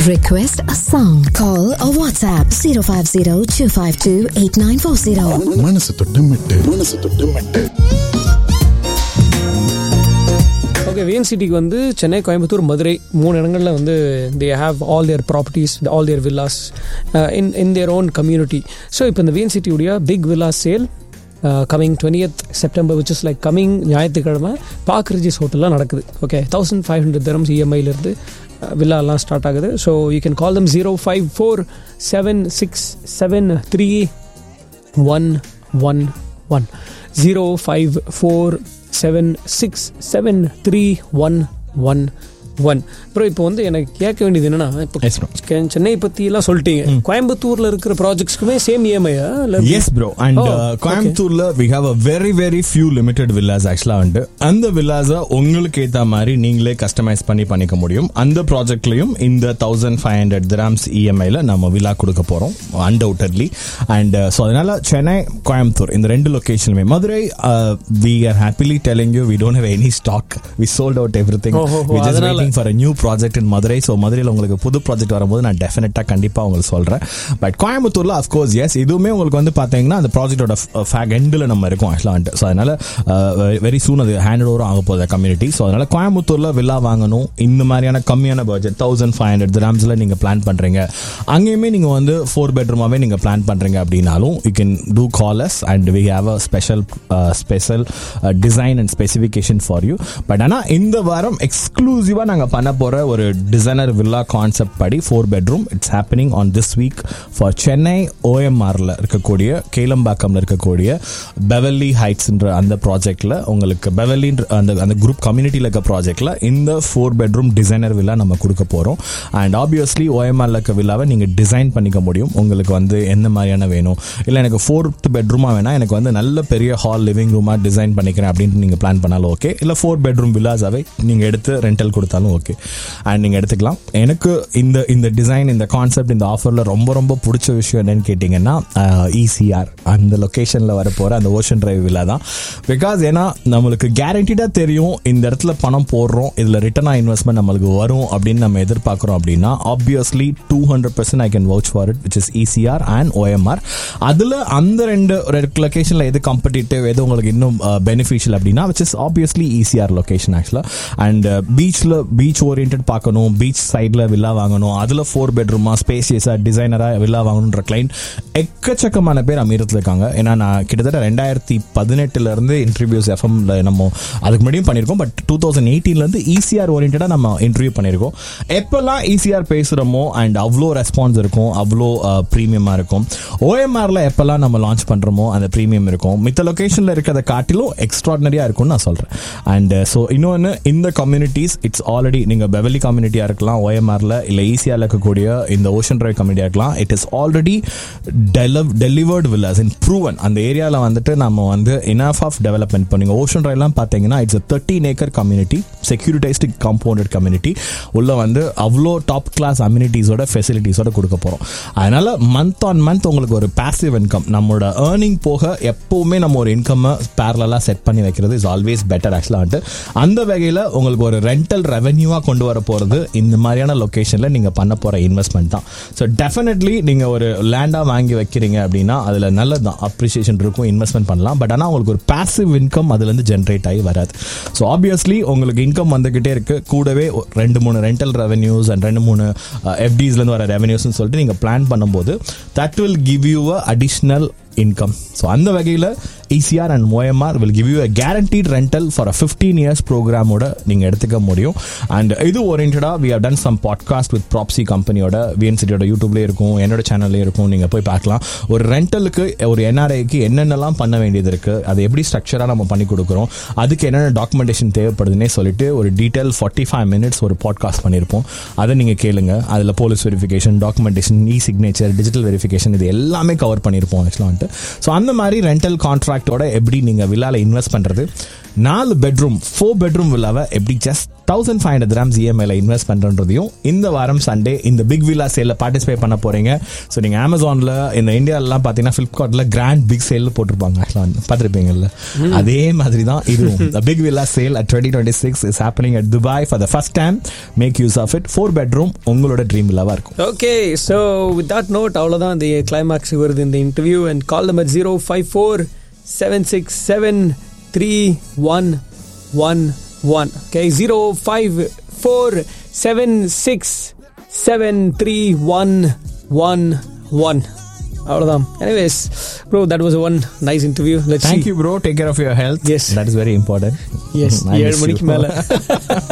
Request a song. Call or WhatsApp 050 252 8940. மனசு தொட்டு மெட்டு மனசு தொட்டு மெட்டு ஓகே விஎன் சிட்டிக்கு வந்து சென்னை கோயம்புத்தூர் மதுரை மூணு இடங்களில் வந்து they have all their properties all their villas in in their own community so இப்போ இந்த விஎன் சிட்டியுடைய big villas sale coming twentieth September which is like coming ஞாயிற்றுக்கிழமை பார்க் ரிஜிஸ் ஹோட்டலில் நடக்குது okay thousand five hundred grams இஎம்ஐலேருந்து வில்லாலாம் start ஆகுது so you can call them zero five four seven six seven three one one one zero five four seven six seven three one one one அப்புறம் இப்போ வந்து எனக்கு கேட்க வேண்டியது என்னன்னா இப்போ Yes, bro. கே- சென்னை பத்தி எல்லாம் சொல்லிட்டீங்க கோயம்புத்தூர்ல இருக்கிற ப்ராஜெக்ட்ஸ்க்குமே சேம் இஎம்ஐயா yes bro and Oh, okay. கோயம்புத்தூர்ல we have a very very few limited villas ஆக்சுவலா வந்து அந்த வில்லாஸை உங்களுக்கு ஏத்த மாதிரி நீங்களே கஸ்டமைஸ் பண்ணி பண்ணிக்க முடியும் அந்த ப்ராஜெக்ட்லயும் இந்த தௌசண்ட் ஃபைவ் ஹண்ட்ரட் கிராம்ஸ் இஎம்ஐல நம்ம வில்லா கொடுக்க போறோம் அன்டவுட்டட்லி அண்ட் ஸோ அதனால சென்னை கோயம்புத்தூர் இந்த ரெண்டு லொகேஷனுமே Madurai we are happily telling you we don't have any stock we sold out everything Oh, oh, oh, we just அதனால- waiting for new project in Madurai so மதுரையில் உங்களுக்கு புது ப்ராஜெக்ட் வரும்போது நான் டெஃபினட்டாக கண்டிப்பாக உங்களுக்கு சொல்கிறேன் பட் கோயம்புத்தூரில் அஃப்கோர்ஸ் எஸ் இதுவுமே உங்களுக்கு வந்து பார்த்தீங்கன்னா அந்த ப்ராஜெக்டோட ஃபேக் எண்டில் நம்ம இருக்கோம் ஆக்சுவலாக வந்துட்டு ஸோ அதனால வெரி சூன் அது ஹேண்ட் ஓவரும் ஆக போகுது கம்யூனிட்டி ஸோ அதனால கோயம்புத்தூரில் வில்லா வாங்கணும் இந்த மாதிரியான கம்மியான பட்ஜெட் தௌசண்ட் ஃபைவ் ஹண்ட்ரட் கிராம்ஸில் நீங்கள் பிளான் பண்ணுறீங்க அங்கேயுமே நீங்கள் வந்து ஃபோர் பெட்ரூமாகவே நீங்கள் பிளான் பண்ணுறீங்க அப்படின்னாலும் you can do calls and we have a special special design and specification for you but ஆனால் இந்த வாரம் எக்ஸ்க்ளூசிவாக நாங்கள் பண்ண போகிற ஒரு டிசைனர் வில்லா கான்செப்ட் படி four bedroom it's happening on this week for Chennai ஓஎம்ஆரில் இருக்கக்கூடிய கேலம்பாக்கம்ல இருக்கக்கூடிய பெவல்லி ஹைட்ஸ்ன்ற அந்த ப்ராஜெக்டில் உங்களுக்கு பெவல்லின்ற அந்த அந்த குரூப் கம்யூனிட்டியில் இருக்க ப்ராஜெக்டில் இந்த ஃபோர் பெட்ரூம் டிசைனர் வில்லா நம்ம கொடுக்க போகிறோம் அண்ட் ஆப்வியஸ்லி ஓஎம்ஆரில் இருக்க வில்லாவை நீங்கள் டிசைன் பண்ணிக்க முடியும் உங்களுக்கு வந்து எந்த மாதிரியான வேணும் இல்லை எனக்கு ஃபோர்த் பெட்ரூமாக வேணா எனக்கு வந்து நல்ல பெரிய ஹால் லிவிங் ரூமாக டிசைன் பண்ணிக்கிறேன் அப்படின்ட்டு நீங்கள் பிளான் பண்ணாலும் ஓகே இல்லை ஃபோர் பெட்ரூம் வில்லாஸாவே நீங்கள் எடுத்து ரெண்டல் கொடுத்தாலும் ஓகே அண்ட் நீங்கள் எடுத்துக்கலாம் எனக்கு இந்த இந்த டிசைன் இந்த கான்செப்ட் இந்த ஆஃபரில் ரொம்ப ரொம்ப பிடிச்ச விஷயம் என்னன்னு கேட்டிங்கன்னா இசிஆர் அந்த லொக்கேஷனில் வர போகிற அந்த ஓஷன் டிரைவ் வில்லா தான் பிகாஸ் ஏன்னா நம்மளுக்கு கேரண்டீடாக தெரியும் இந்த இடத்துல பணம் போடுறோம் இதில் ரிட்டர்ன் ஆ இன்வெஸ்ட்மெண்ட் நம்மளுக்கு வரும் அப்படின்னு நம்ம எதிர்பார்க்குறோம் அப்படின்னா obviously two hundred percent I can vouch for it which is ECR and OMR அதில் அந்த ரெண்டு லொக்கேஷனில் எது காம்படிட்டிவ் எது உங்களுக்கு இன்னும் பெனிஃபிஷியல் அப்படின்னா which is obviously ECR location ஆக்சுவலாக அண்ட் பீச்சில் பீச் ஓரியன்ட் பார்க்கணும் பீச் சைடில் வில்லா வாங்கணும் அதில் ஃபோர் பெட்ரூமா ஸ்பேசியஸாக டிசைனராக வில்லா வாங்கணுன்ற கிளைண்ட் எக்கச்சக்கமான பேர் அமீரத்தில் இருக்காங்க ஏன்னா நான் கிட்டத்தட்ட ரெண்டாயிரத்தி பதினெட்டுலேருந்து இன்டர்வியூஸ் எஃப்எம்ல நம்ம அதுக்கு முன்னாடியும் பண்ணியிருக்கோம் பட் டூ தௌசண்ட் எயிட்டீன்லேருந்து ஈசிஆர் ஓரியன்டாக நம்ம இன்டர்வியூ பண்ணியிருக்கோம் எப்போல்லாம் ஈசிஆர் பேசுகிறோமோ அண்ட் அவ்வளோ ரெஸ்பான்ஸ் இருக்கும் அவ்வளோ ப்ரீமியமாக இருக்கும் ஓஎம்ஆரில் எப்போல்லாம் நம்ம லான்ச் பண்ணுறோமோ அந்த ப்ரீமியம் இருக்கும் மித்த லொக்கேஷனில் இருக்கிறத காட்டிலும் எக்ஸ்ட்ராடனரியாக இருக்கும்னு நான் சொல்கிறேன் அண்ட் ஸோ இன்னொன்று இந்த கம்யூனிட்டிஸ் இட்ஸ் ஆல்ரெடி நீங்கள் பெவலி கம்யூனிட்டியாக இருக்கலாம் ஓஎம்ஆரில் இல்லை ஈஸியாக இருக்கக்கூடிய இந்த ஓஷன் டிரைவ் கம்யூனிட்டியாக இருக்கலாம் it is already delivered villas in proven அந்த ஏரியாவில் வந்துட்டு நம்ம வந்து இனஃப் ஆஃப் டெவலப்மெண்ட் பண்ணுங்க ஓஷன் ட்ரைவ்லாம் பார்த்தீங்கன்னா it's thirteen acre community securitised compounded community உள்ள வந்து அவ்வளோ டாப் கிளாஸ் அம்யூனிட்டிஸோட ஃபெசிலிட்டிஸோட கொடுக்க போகிறோம் அதனால மந்த் ஆன் மந்த் உங்களுக்கு ஒரு பாசிவ் இன்கம் நம்மளோட ஏர்னிங் போக எப்பவுமே நம்ம ஒரு இன்கம்மை பேரலாக செட் பண்ணி வைக்கிறது இஸ் ஆல்வேஸ் பெட்டர் ஆக்சுவலாக வந்துட்டு அந்த வகையில் உங்களுக்கு ஒரு ரெண்டல் ரெவென்யூவாக கொண்டு வர போகிறது இந்த மாதிரியான லொக்கேஷனில் நீங்கள் பண்ண போகிற இன்வெஸ்ட்மெண்ட் தான் ஸோ டெஃபினெட்லி நீங்கள் ஒரு லேண்டாக வாங்கி வைக்கிறீங்க அப்படின்னா அதில் நல்லது தான் அப்ரிசியேஷன் இருக்கும் இன்வெஸ்ட்மெண்ட் பண்ணலாம் பட் ஆனால் உங்களுக்கு ஒரு பாசிவ் இன்கம் அதுலேருந்து ஜென்ரேட் ஆகி வராது ஸோ ஆப்வியஸ்லி உங்களுக்கு இன்கம் வந்துக்கிட்டே இருக்கு கூடவே ஒ- ரெண்டு மூணு ரெண்டல் ரெவென்யூஸ் அண்ட் ரெண்டு மூணு எஃப்டிஸ்லேருந்து வர ரெவென்யூஸ்னு சொல்லிட்டு நீங்கள் பிளான் பண்ணும்போது that will give you a additional income so அந்த வகையில் ECR and OMR will give you a guaranteed rental for a fifteen years ப்ரோக்ராமோட நீங்கள் எடுத்துக்க முடியும் அண்ட் இது ஓரியன்டாக we have done some podcast with ப்ராப்சி கம்பெனியோட விஎன்சிட்டியோட யூடியூப்லேயே இருக்கும் என்னோட சேனல்லே இருக்கும் நீங்கள் போய் பார்க்கலாம் ஒரு ரெண்டலுக்கு ஒரு என்ஆர்ஐக்கு என்னென்னலாம் பண்ண வேண்டியது இருக்குது அதை எப்படி ஸ்ட்ரக்சராக நம்ம பண்ணி கொடுக்குறோம் அதுக்கு என்னென்ன டாக்குமெண்டேஷன் தேவைப்படுதுன்னே சொல்லிட்டு ஒரு டீட்டெயில் ஃபார்ட்டி ஃபைவ் மினிட்ஸ் ஒரு பாட்காஸ்ட் பண்ணியிருப்போம் அதை நீங்கள் கேளுங்க அதில் police verification documentation e signature digital verification இது எல்லாமே கவர் பண்ணியிருப்போம் ஆக்சுவலாக வந்துட்டு ஸோ அந்த மாதிரி ரெண்டல் கான்ட்ராக்ட் இம்பாக்டோட எப்படி நீங்க வில்லால இன்வெஸ்ட் பண்றது நாலு பெட்ரூம் ஃபோர் பெட்ரூம் வில்லாவை எப்படி just thousand five hundred grams இஎம்ஐல இன்வெஸ்ட் பண்றதையும் இந்த வாரம் சண்டே இந்த பிக் வில்லா சேல்ல பார்ட்டிசிபேட் பண்ண போறீங்க ஸோ நீங்க அமேசான்ல இந்த இந்தியாலலாம் பாத்தீங்கன்னா பிளிப்கார்ட்ல கிராண்ட் பிக் சேல் போட்டிருப்பாங்க actually வந்து பார்த்திருப்பீங்கல்ல அதே மாதிரி தான் இதுவும் big villa sale at twenty twenty six is happening at Dubai for the first time make use of it four bedroom உங்களோட ட்ரீம் வில்லாவா இருக்கும் okay so with that note அவ்வளோதான் இந்த கிளைமேக்ஸ் வருது இந்த interview and call number zero five four seven six seven three one one one okay zero five four seven six seven three one one one அவ்வளோதான் anyways bro that was one nice interview let's thank you bro take care of your health Yes. That is very important yes ஏழு மணிக்கு மேலே